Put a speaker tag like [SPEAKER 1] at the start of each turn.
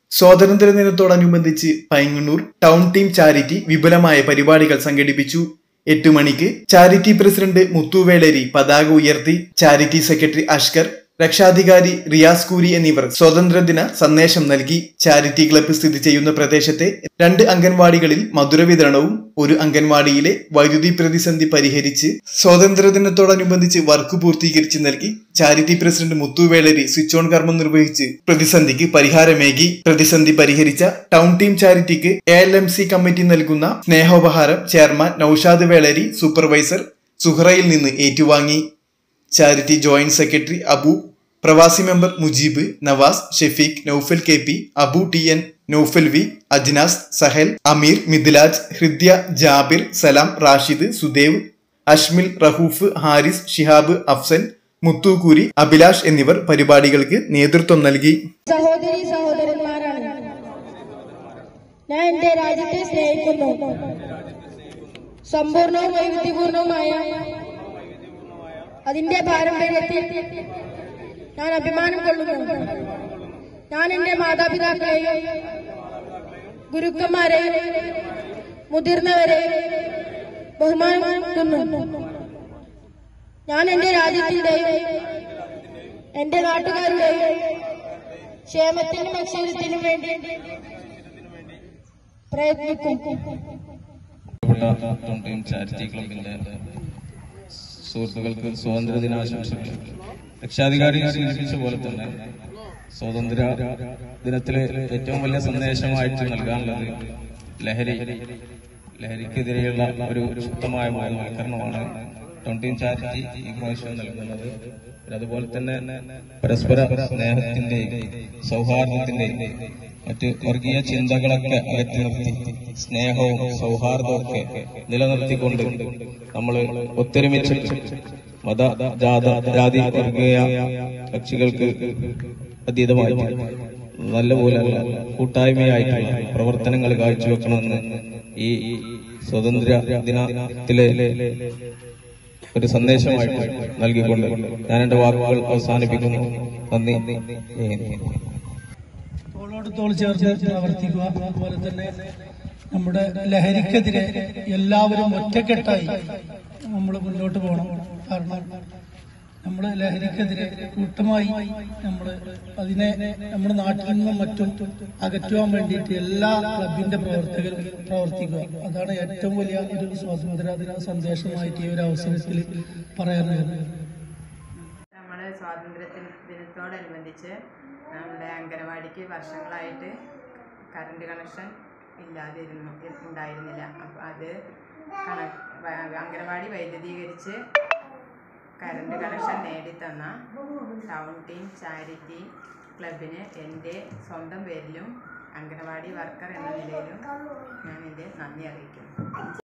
[SPEAKER 1] സ്വാതന്ത്ര്യദിനത്തോടനുബന്ധിച്ച് Painganoor town team charity വിപുലമായ പരിപാടികൾ സംഘടിപ്പിച്ചു എട്ടു മണിക്ക് ചാരിറ്റി പ്രസിഡന്റ് മുത്തുവേളരി പതാക ഉയർത്തി ചാരിറ്റി സെക്രട്ടറി അഷ്കർ രക്ഷാധികാരി റിയാസ് കൂരി എന്നിവർ സ്വാതന്ത്ര്യദിന സന്ദേശം നൽകി ചാരിറ്റി ക്ലബ്ബ് സ്ഥിതി ചെയ്യുന്ന പ്രദേശത്തെ രണ്ട് അംഗൻവാടികളിൽ മധുര വിതരണവും ഒരു അംഗൻവാടിയിലെ വൈദ്യുതി പ്രതിസന്ധി പരിഹരിച്ച് സ്വാതന്ത്ര്യദിനത്തോടനുബന്ധിച്ച് വർക്ക് പൂർത്തീകരിച്ച് നൽകി charity president Muthuveleri switch on കർമ്മം നിർവഹിച്ച് പ്രതിസന്ധിക്ക് പരിഹാരമേകി പ്രതിസന്ധി പരിഹരിച്ച ടൗൺ ടീം ചാരിറ്റിക്ക് A L M C committee നൽകുന്ന സ്നേഹോപഹാരം ചെയർമാൻ നൌഷാദ് വേളരി സൂപ്പർവൈസർ സുഹറയിൽ നിന്ന് ഏറ്റുവാങ്ങി ചാരിറ്റി ജോയിന്റ് സെക്രട്ടറി അബു പ്രവാസി member Mujeeb Navas Shefeeq Noufal K P Abu T N Noufal V Ajnas Sahal Ameer Mithilaj Hridya Jabir Salam Rashid Sudev Ashmil Rahoof Haris Shihab Afsal Muthukoori Abhilash എന്നിവർ പരിപാടികൾക്ക് നേതൃത്വം നൽകി
[SPEAKER 2] സഹോദരി സഹോദരന്മാരാണ് ഞാൻ എന്റെ രാജ്യത്തെ സ്നേഹിക്കുന്നു സമ്പൂർണവും വൈവിധ്യപൂർണവുമായ അതിന്റെ പാരമ്പര്യത്തിൽ ഞാൻ അഭിമാനം കൊള്ളുന്നു ഞാൻ എന്റെ മാതാപിതാക്കളെയും ഗുരുക്കന്മാരെയും മുതിർന്നവരെയും ബഹുമാനിക്കുന്നു ഞാൻ എന്റെ രാജ്യത്തിന്റെയും എന്റെ നാട്ടുകാരുടെയും ക്ഷേമത്തിനും അക്ഷരത്തിനും വേണ്ടി പ്രയത്നിക്കും
[SPEAKER 3] പ്രിയപ്പെട്ട ടൗൺ ചാരിറ്റി ക്ലബിന്റെ സുഹൃത്തുക്കൾക്ക് സ്വാതന്ത്ര്യ ദിനാശംസകൾ രക്ഷാധികാരി സൂചിപ്പിച്ച പോലെ തന്നെ സ്വാതന്ത്ര്യ ദിനത്തിലെ ഏറ്റവും വലിയ സന്ദേശമായിട്ട് നൽകാനുള്ളത് ലഹരി ലഹരിക്കെതിരെയുള്ള ഒരു ശക്തമായ ബോധവൽക്കരണമാണ് ടൗൺ ടീം ചാരിറ്റി ഈ പ്രാവശ്യം നൽകുന്നത് പിന്നെ അതുപോലെ തന്നെ പരസ്പര സ്നേഹത്തിന്റെയും സൗഹാർദ്ദത്തിന്റെയും മറ്റ് വർഗീയ ചിന്തകളൊക്കെ അകറ്റി നിർത്തി സ്നേഹവും സൗഹാർദ്ദവും ഒക്കെ നിലനിർത്തിക്കൊണ്ട് നമ്മൾ ഒത്തൊരുമിച്ച് മത ജാത ജാതി വർഗീയ കക്ഷികൾക്ക് അതീതമായിട്ട് നല്ലപോലെ കൂട്ടായ്മയായിട്ടുള്ള പ്രവർത്തനങ്ങൾ കാഴ്ചവെക്കണമെന്ന് ഈ സ്വതന്ത്ര ദിനത്തിലെ ഒരു സന്ദേശമായിട്ട് നൽകിക്കൊണ്ട് ഞാൻ എന്റെ വാക്കുകൾ അവസാനിപ്പിക്കുന്നു നന്ദി ജയ് ഹിന്ദ്.
[SPEAKER 4] തോളോട് തോൾ ചേർന്ന് പ്രവർത്തിക്കുക അതുപോലെ തന്നെ നമ്മുടെ ലഹരിക്കെതിരെ എല്ലാവരും ഒറ്റക്കെട്ടായി നമ്മൾ മുന്നോട്ട് പോകണം കാരണം നമ്മൾ ലഹരിക്കെതിരെ കൂട്ടമായി നമ്മൾ അതിനെ നമ്മുടെ നാട്ടിൽ നിന്നും മറ്റും അകറ്റുവാൻ വേണ്ടിയിട്ട് എല്ലാ ക്ലബിന്റെ പ്രവർത്തകരും പ്രവർത്തിക്കുക അതാണ് ഏറ്റവും വലിയ ഒരു സ്വാതന്ത്ര്യദിന സന്ദേശമായിട്ട് ഈ ഒരു അവസരത്തിൽ പറയാനുള്ളത്
[SPEAKER 5] നമ്മൾ സ്വാതന്ത്ര്യത്തിന് ദിനത്തോടനുബന്ധിച്ച് നമ്മുടെ അംഗനവാടിക്ക് വർഷങ്ങളായിട്ട് കറണ്ട് കണക്ഷൻ ഇല്ലാതിരുന്നു ഉണ്ടായിരുന്നില്ല അപ്പോൾ അത് കണ വ- അംഗനവാടി വൈദ്യുതീകരിച്ച് കറണ്ട് കണക്ഷൻ നേടിത്തന്ന ടൗൺ ടീം ചാരിറ്റി ക്ലബിന് എൻ്റെ സ്വന്തം പേരിലും അംഗനവാടി വർക്കർ എന്ന നിലയിലും ഞാൻ എൻ്റെ നന്ദി അറിയിക്കുന്നു